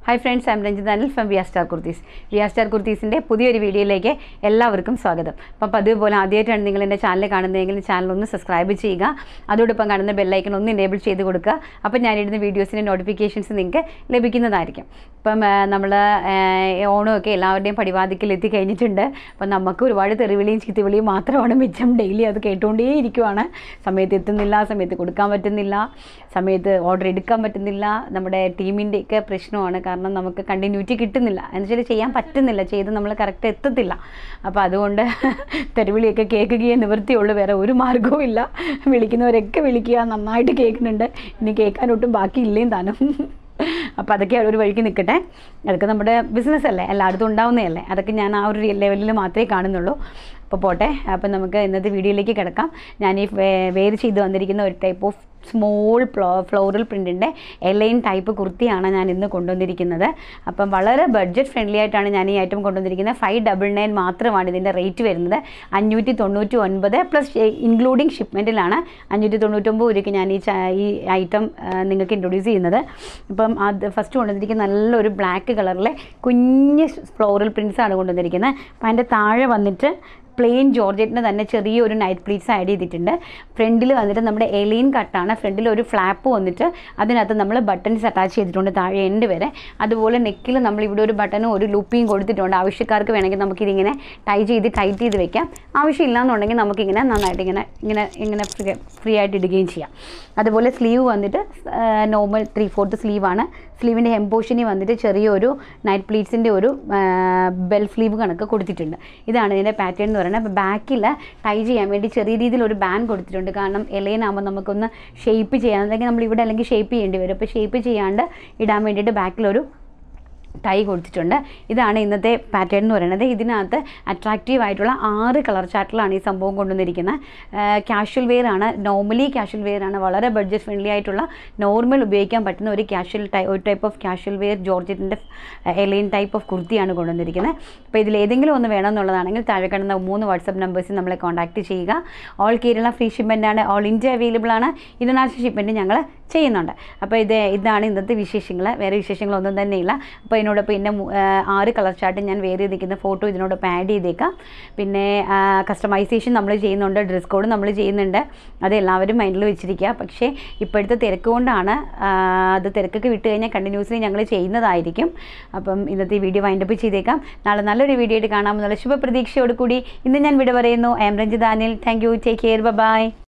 hi friends I'm Ranjith Anil from V R star kurtis V R star കുർത്തീസിൻ്റെ പുതിയൊരു വീഡിയോയിലേക്ക് എല്ലാവർക്കും സ്വാഗതം അപ്പം പതിവ് പോലെ ആദ്യമായിട്ടാണ് നിങ്ങൾ എൻ്റെ ചാനൽ കാണുന്നതെങ്കിൽ ചാനൽ ഒന്ന് സബ്സ്ക്രൈബ് ചെയ്യുക അതോടൊപ്പം കാണുന്ന ബെല്ലൈക്കൺ ഒന്ന് എനേബിൾ ചെയ്ത് കൊടുക്കുക അപ്പം ഞാനിടുന്ന വീഡിയോസിൻ്റെ നോട്ടിഫിക്കേഷൻസ് നിങ്ങൾക്ക് ലഭിക്കുന്നതായിരിക്കും ഇപ്പം നമ്മൾ ഓണമൊക്കെ എല്ലാവരുടെയും പടിവാതിക്കൽ എത്തി കഴിഞ്ഞിട്ടുണ്ട് അപ്പം നമുക്ക് ഒരുപാട് തെറിവിളിയും ചീത്തവിളിയും മാത്രമാണ് മിച്ചം ഡെയിലി അത് കേട്ടുകൊണ്ടേയിരിക്കുവാണ് സമയത്ത് എത്തുന്നില്ല സമയത്ത് കൊടുക്കാൻ പറ്റുന്നില്ല സമയത്ത് ഓർഡർ എടുക്കാൻ പറ്റുന്നില്ല നമ്മുടെ ടീമിൻ്റെയൊക്കെ പ്രശ്നമാണ് കാരണം നമുക്ക് കണ്ടിന്യൂറ്റി കിട്ടുന്നില്ല എന്നുവെച്ചാൽ ചെയ്യാൻ പറ്റുന്നില്ല ചെയ്ത് നമ്മൾ കറക്റ്റ് എത്തത്തില്ല അപ്പോൾ അതുകൊണ്ട് തെരുവിളിയൊക്കെ കേൾക്കുകയേ നിവൃത്തിയുള്ളൂ വേറെ ഒരു മാർഗവും ഇല്ല വിളിക്കുന്നവരൊക്കെ വിളിക്കുക നന്നായിട്ട് കേൾക്കുന്നുണ്ട് ഇനി കേൾക്കാൻ ഒട്ടും ബാക്കിയില്ലേം താനും അപ്പോൾ അതൊക്കെ ഒരു വഴിക്ക് നിൽക്കട്ടെ അതൊക്കെ നമ്മുടെ ബിസിനസ് അല്ലേ എല്ലായിടത്തും ഉണ്ടാവുന്നതല്ലേ അതൊക്കെ ഞാൻ ആ ഒരു ലെവലിൽ മാത്രമേ കാണുന്നുള്ളൂ അപ്പോൾ പോട്ടെ അപ്പോൾ നമുക്ക് ഇന്നത്തെ വീഡിയോയിലേക്ക് കിടക്കാം ഞാൻ ഈ വേര് ചെയ്ത് വന്നിരിക്കുന്ന ഒരു type of small flow floral പ്രിൻറ്റിൻ്റെ എലൈൻ ടൈപ്പ് കുർത്തിയാണ് ഞാൻ ഇന്ന് കൊണ്ടുവന്നിരിക്കുന്നത് അപ്പം വളരെ ബഡ്ജറ്റ് ഫ്രണ്ട്ലി ആയിട്ടാണ് ഞാൻ ഈ ഐറ്റം കൊണ്ടുവന്നിരിക്കുന്നത് ഫൈവ് ഡബിൾ നയൻ മാത്രമാണ് ഇതിൻ്റെ റേറ്റ് വരുന്നത് അഞ്ഞൂറ്റി തൊണ്ണൂറ്റി ഒൻപത് പ്ലസ് ഇൻക്ലൂഡിങ് ഷിപ്മെൻറ്റിലാണ് അഞ്ഞൂറ്റി തൊണ്ണൂറ്റൊമ്പത് രൂപയ്ക്ക് ഞാൻ ഈ ച- ഈ ഐറ്റം നിങ്ങൾക്ക് ഇൻട്രൊഡ്യൂസ് ചെയ്യുന്നത് ഇപ്പം അത് ഫസ്റ്റ് കൊണ്ടുവന്നിരിക്കുന്ന നല്ലൊരു ബ്ലാക്ക് കളറിലെ കുഞ്ഞ് ഫ്ലോറൽ പ്രിൻസ് ആണ് കൊണ്ടുവന്നിരിക്കുന്നത് അപ്പം അതിൻ്റെ താഴെ വന്നിട്ട് പ്ലെയിൻ ജോർജറ്റിന് തന്നെ ചെറിയൊരു നൈറ്റ് പ്ലീറ്റ്സ് ആഡ് ചെയ്തിട്ടുണ്ട് ഫ്രണ്ടിൽ വന്നിട്ട് നമ്മുടെ എലീൻ കട്ടാണ് ഫ്രണ്ടിൽ ഒരു ഫ്ലാപ്പ് വന്നിട്ട് അതിനകത്ത് നമ്മൾ ബട്ടൺസ് അറ്റാച്ച് ചെയ്തിട്ടുണ്ട് താഴെ എൻഡ് വരെ അതുപോലെ നെക്കിൽ നമ്മൾ ഇവിടെ ഒരു ബട്ടണും ഒരു ലൂപ്പിയും കൊടുത്തിട്ടുണ്ട് ആവശ്യക്കാർക്ക് വേണമെങ്കിൽ നമുക്കിതിങ്ങനെ ടൈ ചെയ്ത് ടൈറ്റ് ചെയ്ത് വെക്കാം ആവശ്യമില്ല എന്നുണ്ടെങ്കിൽ നമുക്കിങ്ങനെ നന്നായിട്ട് ഇങ്ങനെ ഇങ്ങനെ ഇങ്ങനെ ഫ്രീ ഫ്രീ ആയിട്ട് ഇടുകയും ചെയ്യാം അതുപോലെ സ്ലീവ് വന്നിട്ട് നോർമൽ ത്രീ ഫോർത്ത് സ്ലീവാണ് സ്ലീവിൻ്റെ ഹെംപോഷനി വന്നിട്ട് ചെറിയൊരു നൈറ്റ് പ്ലീറ്റ്സിൻ്റെ ഒരു ബെൽ സ്ലീവ് കണക്ക് കൊടുത്തിട്ടുണ്ട് ഇതാണ് ഇതിൻ്റെ പാറ്റേൺ എന്ന് പറയുന്നത് അപ്പോൾ ബാക്കിൽ ടൈ ചെയ്യാൻ വേണ്ടി ചെറിയ രീതിയിൽ ഒരു ബാൻ കൊടുത്തിട്ടുണ്ട് കാരണം എലൈനാകുമ്പോൾ നമുക്കൊന്ന് ഷേപ്പ് ചെയ്യാൻ അല്ലെങ്കിൽ നമ്മൾ ഇവിടെ അല്ലെങ്കിൽ ഷേപ്പ് ചെയ്യേണ്ടി വരും അപ്പോൾ ഷേപ്പ് ചെയ്യാണ്ട് ഇടാൻ വേണ്ടിയിട്ട് ബാക്കിലൊരു ടൈ കൊടുത്തിട്ടുണ്ട് ഇതാണ് ഇന്നത്തെ പാറ്റേൺ എന്ന് പറയുന്നത് ഇതിനകത്ത് അട്രാക്റ്റീവ് ആയിട്ടുള്ള ആറ് കളർ ചാർട്ടിലാണ് ഈ സംഭവം കൊണ്ടുവന്നിരിക്കുന്നത് ക്യാഷ്വൽ വെയർ ആണ് നോർമലി ക്യാഷ്വൽ വെയർ ആണ് വളരെ ബഡ്ജറ്റ് ഫ്രണ്ട്ലി ആയിട്ടുള്ള നോർമൽ ഉപയോഗിക്കാൻ പറ്റുന്ന ഒരു ക്യാഷ്വൽ ടൈ ഒരു ടൈപ്പ് ഓഫ് ക്യാഷ്വൽ വെയർ ജോർജറ്റിൻ്റെ എലൈൻ ടൈപ്പ് ഓഫ് കുർത്തിയാണ് കൊണ്ടുവന്നിരിക്കുന്നത് അപ്പോൾ ഇതിൽ ഏതെങ്കിലും ഒന്ന് വേണമെന്നുള്ളതാണെങ്കിൽ താഴെ കാണുന്ന മൂന്ന് വാട്സപ്പ് നമ്പേഴ്സിൽ നമ്മളെ കോൺടാക്റ്റ് ചെയ്യുക ഓൾ കേരള ഫ്രീ ഷിപ്മെൻ്റ് ആണ് ഓൾ ഇന്ത്യ അവൈലബിൾ ആണ് ഇന്റർനാഷണൽ ഷിപ്മെൻറ്റ് ഞങ്ങൾ ചെയ്യുന്നുണ്ട് അപ്പോൾ ഇത് ഇതാണ് ഇന്നത്തെ വിശേഷങ്ങൾ വേറെ വിശേഷങ്ങളൊന്നും തന്നെയില്ല അപ്പോൾ ഇതിനോടൊപ്പം പിന്നെ മു- ആ, ആറ് കളർ ചാർട്ട് ഞാൻ വേറെ ചെയ്തിരിക്കുന്ന ഫോട്ടോ ഇതിനോടൊപ്പം ആഡ് ചെയ്തേക്കാം പിന്നെ കസ്റ്റമൈസേഷൻ നമ്മൾ ചെയ്യുന്നുണ്ട് ഡ്രസ് കോഡ് നമ്മൾ ചെയ്യുന്നുണ്ട് അത് എല്ലാവരും മൈൻഡിൽ വെച്ചിരിക്കുക പക്ഷേ ഇപ്പോഴത്തെ തിരക്ക് കൊണ്ടാണ് ആ, അത് തിരക്കൊക്കെ വിട്ട് കഴിഞ്ഞാൽ കണ്ടിന്യൂസ്ലി ഞങ്ങൾ ചെയ്യുന്നതായിരിക്കും അപ്പം ഇന്നത്തെ വീഡിയോ വൈൻഡപ്പ് ചെയ്തേക്കാം നാളെ നല്ലൊരു വീഡിയോ ആയിട്ട് കാണാമെന്നുള്ള ശുഭപ്രതീക്ഷയോട് കൂടി ഇന്ന് ഞാൻ വിട പറയുന്നു I'm Ranjith Anil thank you take care by